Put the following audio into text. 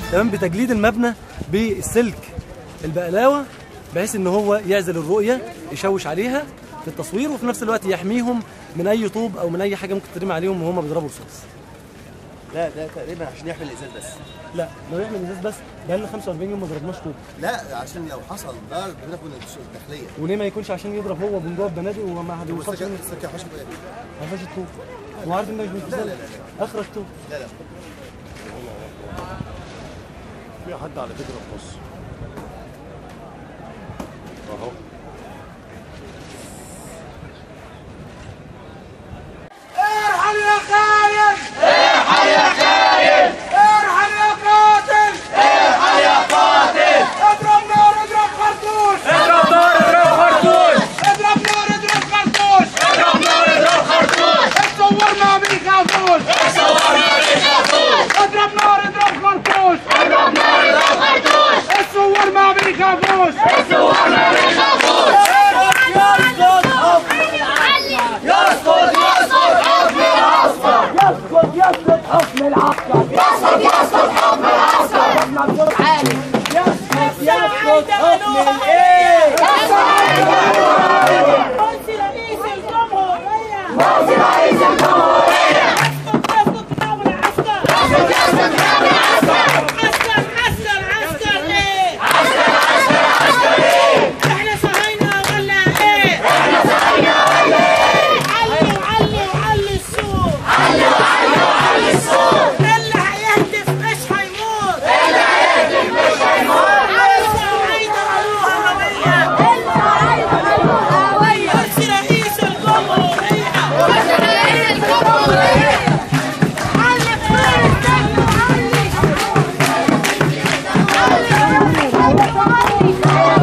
تمام بتجليد المبنى بالسلك البقلاوه بحيث ان هو يعزل الرؤيه يشوش عليها في التصوير وفي نفس الوقت يحميهم من اي طوب او من اي حاجه ممكن ترمي عليهم وهم بيضربوا رصاص لا ده تقريبا عشان يحمل الازاز بس لا لو يعمل ازاز بس بقالنا 45 يوم ما ضربناش طوب لا عشان لو حصل ضرب بناخد الداخليه وليه ما يكونش عشان يضرب هو من جوه البنادق وما هيوصلش منه السكه خشب ايه؟ ما فيهاش الطوب وعارف انك مش لا، لا، اخرج طوب لا لا في حد على فكره في مصر اهو ارحل يا خاين ارحل يا خاين ارحل يا قاتل ارحل يا قاتل اضرب نار اضرب خرطوش اضرب نار اضرب خرطوش اضرب نار اضرب خرطوش اضرب نار اضرب خرطوش الثوار ما بيخافوش الثوار ما بيخافوش اضرب نار اضرب خرطوش اضرب نار اضرب خرطوش الثوار ما بيخافوش الثوار ما بيخافوش يسقط يسقط حكم العسكر يسقط يسقط حكم العسكر يسقط يسقط حكم العسكر يسقط يسقط حكم الايه مرسي رئيس الجمهورية مرسي رئيس الجمهورية اسقط اسقط كتاب العسكر يسقط يسقط حكم العسكر عسكر عسكر عسكر ايه عسكر عسكر عسكر ايه احنا صهاينة ولا ايه احنا صحينا ولا ايه علي وعلي وعلي الصوت علي وعلي وعلي الصوت اللي هيهتف مش هيموت اللي هيهتف مش هيموت الصهاينة قالوها هوية مرسي رئيس الجمهورية مرسي رئيس الجمهورية علي كبار الدم وعلي علي علي علي